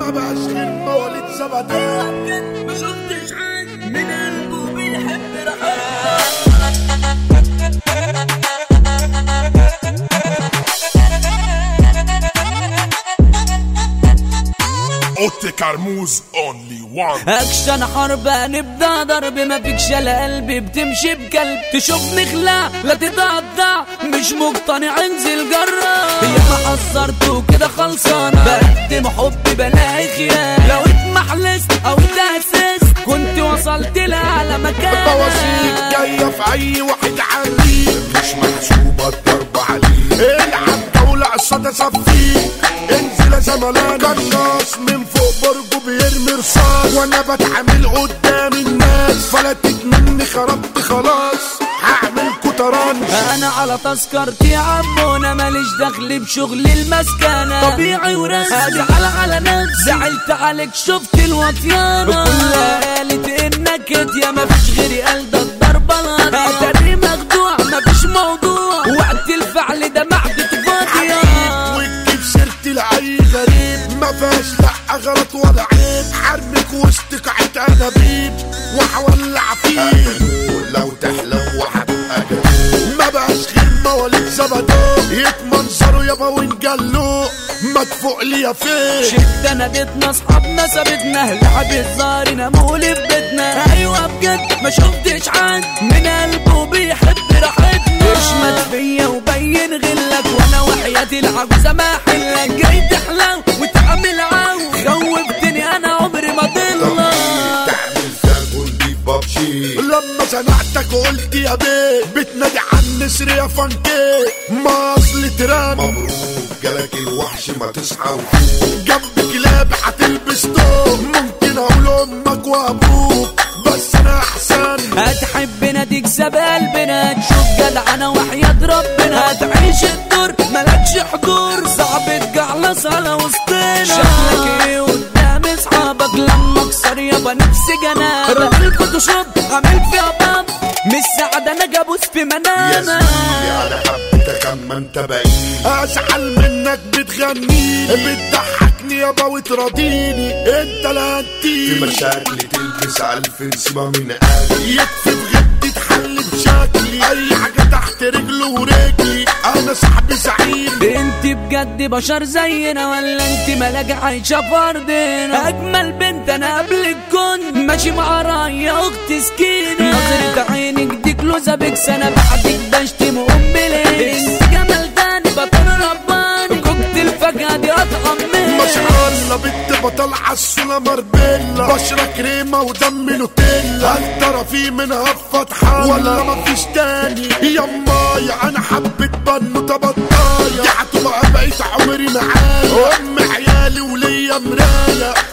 ما بقاش غير مواليد زبدان ما شفتش حد من قلبه بيحب رحمة اوتي كرموز اونلي وان اكشن حرب هنبدا ضرب ما فيكش لا قلبي بتمشي بقلب تشوفني خلاع لا تتقطع مش مقتنع انزل جرب يا ما حذرته كده خلصانه بقدم حب بلاقي خيانه لو اتمحلست او اتاسست كنت وصلت لاعلى مكان بواسيك جاية في أي واحد عليك مش محسوبة الضرب عليك العب جولة قصاد صفيك انزل يا زملان قناص من فوق برجه بيرمي رصاص وانا بتعامل قدام الناس فلتت مني خربت خلاص هعمل كتران انا على تذكرتي يا عمونا ماليش دخل بشغل المسكنة طبيعي ورسمي ازعل على نفسي زعلت عليك شفت الوطيانة كلها قالت انك يا مفيش غيري قال ده الضربة اتاري مخدوع مفيش موضوع وقت الفعل ده معدة فاضية وتجيب سيرتي لأي غريب ما فيهاش لا غلط ولا عيب حرمك وسط قاعة أنابيب وهولع فيك لو تحلم وهتبقى جميل ما بقاش غير مواليد زبدون يتمنظروا يابا ونجلوا مدفوع لي يا فين شفت انا بيتنا اصحابنا سابتنا لعب الزار ناموا في بيتنا ايوه بجد ما شفتش حد من قلبه بيحب راحتنا اشمت فيا وبين غلك وانا وحياتي العجوزه ما حلك جاي تحلو وتعمل عو خوفتني انا عمري ما ضلك تعمل زربون دي بابجي لما سمعتك قلت يا بيه بتنادي عن النسر يا فانكي ما اصل تراب مبروك جالك الوحش ما تصحى وفوق جنب كلاب هتلبس توب ممكن اقول امك وابوك بس انا احسن هتحبنا تكسب قلبنا تشوف جدعنا وحياة ربنا هتعيش الدور ملكش حضور صعب تجعلص على وسطنا شكلك ايه قدام اصحابك لما اكسر يابا نفسي جنابك راجل فوتوشوب عامل فيها باب مش سعد انا جابوس في يا منامك زميلي انا حبيتك اما انت بعيد ازعل منك بتغنيني بتضحكني يابا وتراضيني انت لا في انتي مشاكل تلبس ألف نسمة من قلبي يكفي بغدي تحل بشكلي اي حاجه تحت رجله ورجلي انا صاحبي سعيد انت بجد بشر زينا ولا انت ملاك عايشة في ارضنا اجمل بنت انا قبلك كنت ماشي مع راية اخت سكينة نظرة عينك دي كلوزة بكس انا بعدك بشتم امي ليه انت جمال تاني بطل رباني كوكتيل فجأة دي اطعم ما مني شاء الله بنت بطل عالسولا مربيلا بشرة كريمة ودم نوتيلا هل ترى في منها فتحة ولا مفيش تاني يمايا انا حبيت بنوتة بطاية دي هتبقى بقيت عمري معايا ام عيالي وليا مراية